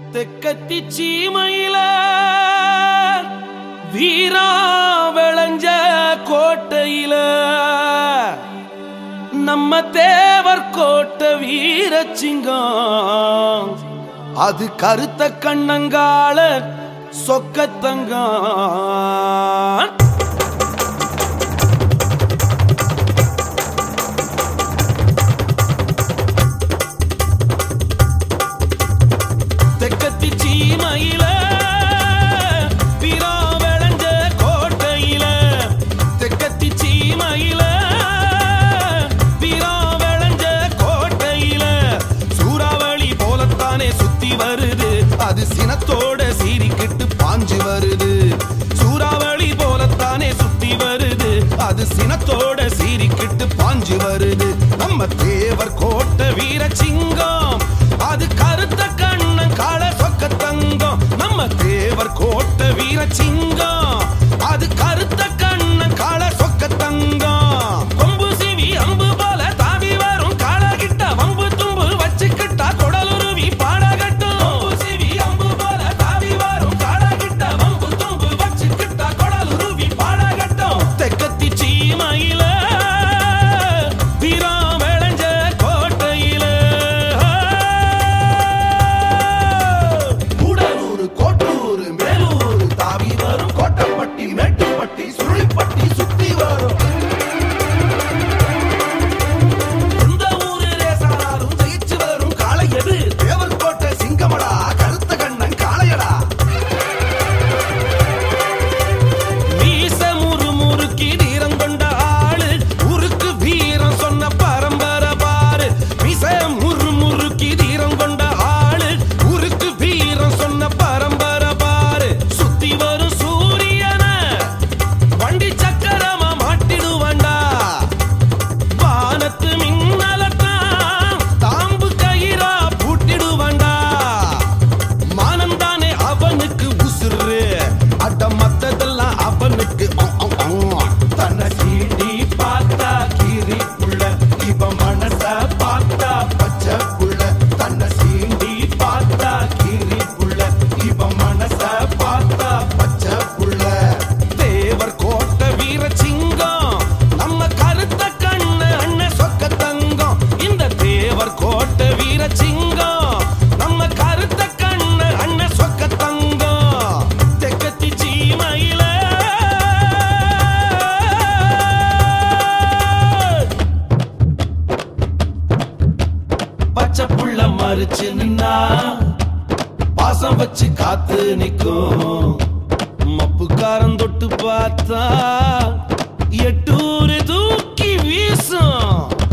தெக்கத்தி சீமையில வீரா விளைஞ்ச கோட்டையில நம்ம தேவர் கோட்டை வீரச்சிங்கம் அது கருத்த கண்ணங்கால சொக்கத்தங்கான் தெக்கத்தி சீமையில வீரா விளைஞ்ச கோட்டையில தெக்கத்தி சீமையில வீரா விளைஞ்ச கோட்டையில சூறாவளி போலத்தானே சுத்தி வருது அது சினத்தோட சீறிக்கிட்டு பாஞ்சு வருது சூறாவளி போலத்தானே சுத்தி வருது அது சினத்தோட சீறிக்கிட்டு பாஞ்சு வருது நம்ம தேவர் கோட்டை வீரசிங்கம் அது கருத்த கண்ணன் கால சொக்க தங்கம் நம்ம தேவர் கோட்டை வீரசிங்கம் அது கருத்த கண்ணன் கால சொக்க தங்கம் கொம்பு சிவி அம்பு போல தாவி வரும் காலகிட்ட வம்பு தும்பு வச்சுக்கிட்டா குடலுருவி பாடகட்டும் கொம்பு சிவி அம்பு போல தாவி வரும் காலகிட்ட வம்பு தும்பு வச்சுக்கிட்டா குடலுருவி பாடகட்டும் தெக்கத்தி சீமையில வீரா விளைஞ்ச கோட்டையில கூடலூர் கோட்டூர் மேலூர் தாவி வரும் கோட்டப்பட்டி மேட்டுப்பட்டி சுழிப்பட்டி சுத்தி வரும் எந்த ஊரு ரேசானாலும் ஜெயிச்சு வரும் காளை எது தேவர் கோட்டை சிங்கமடா கருத்த கண்ணன் காளையடா மீச முறுமுறுக்கி தீரம் கொண்ட ஆளு உருக்கு வீரம் சொன்ன பரம்பரை பாரு மீச முறுமுறுக்கி தீரம் கொண்ட ஆளு உருக்கு வீரம் சொன்ன பரம்பரை பாரு சுத்தி வரும் சூரியனை வண்டி சக்கரமா மாட்டிடுவாண்டா வானத்து மின்னலத்தான் தாம்பு கயிறா பூட்டிடுவாண்டா மானந்தானே அவனுக்கு உசுறு அட மத்ததெல்லாம் அவனுக்கு ஆ, ஆ, ஆ. தன்னை சீண்டி பார்த்தா கீரி புள்ள இவ மனச பார்த்தா பச்சை புள்ள தன்னை சீண்டி பார்த்தா கீரி புள்ள இவ மனச பார்த்தா பச்சை புள்ள தேவர் கோட்டை வீரசிங்கம் நம்ம கருத்த கண்ணு அண்ணன் சொக்க தங்கம் இந்த தேவர் கோட்டை வீரசிங்கம் நம்ம கருத்த கண்ணு அண்ணன் சொக்க தங்கம் தெக்கத்தி சீமையில பச்சை புள்ள மறிச்சு நின்னா பாசம் வச்சு காத்து நிக்கும் மப்புக்காரன் தொட்டு பார்த்தா எட்டூரு தூக்கி வீசும்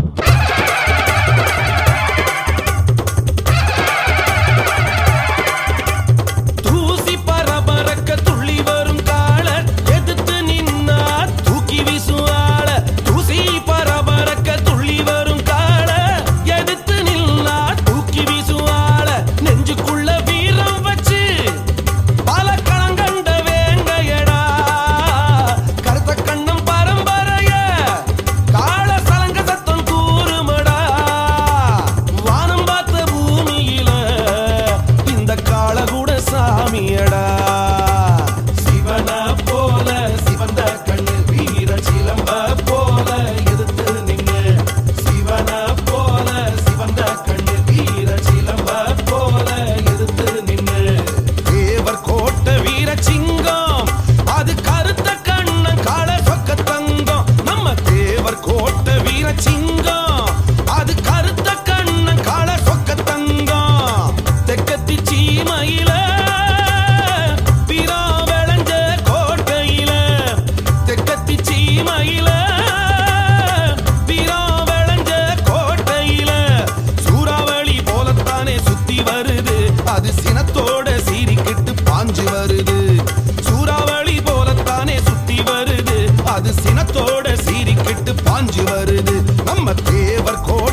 தூசி பரபரக்க துள்ளி வரும் கால எதிர்த்து நின்னா தூக்கி வீசும் ஆள தூசி பரபரக்க துள்ளி வரும் கால எதிர்த்து நின்னா தூக்கி வீசும் ஆள நெஞ்சுக்குள்ள வீரம் வச்சு பல களங்கண்ட வேங்கையடா கருத்த கண்ணம் பரம்பரைய கால சலங்க சத்தம் கூறுமடா வானம் பார்த்த பூமியில இந்த கால கூட சாமியடா சிவன போல சிவந்த கண்ணு வீர சிலம்ப போல எதிர்த்து நின்னு சிவன போல சிவந்த கண்ணு வீர சிலம்ப போல எதிர்த்து நின்னு தேவர் கோட்டை வீரசிங்கம் அது கருத்த கண்ணன் கால சொக்க தங்கம் நம்ம தேவர் கோட்டை வீரசிங்கம் அது கருத்த கண்ணன் கால சொக்க தங்கம் தெக்கத்தி சீமையில வீரா விளைஞ்ச கோட்டையில தெக்கத்தி சீமையில வீரா விளைஞ்ச கோட்டையில சூறாவளி போலத்தானே சுத்தி வருது அது சினத்தோட சீறிக்கிட்டு பாஞ்சு வருது சூறாவளி போலத்தானே சுத்தி வருது அது சினத்தோட சீறிக்கிட்டு பாஞ்சு வருது நம்ம தேவர் கோ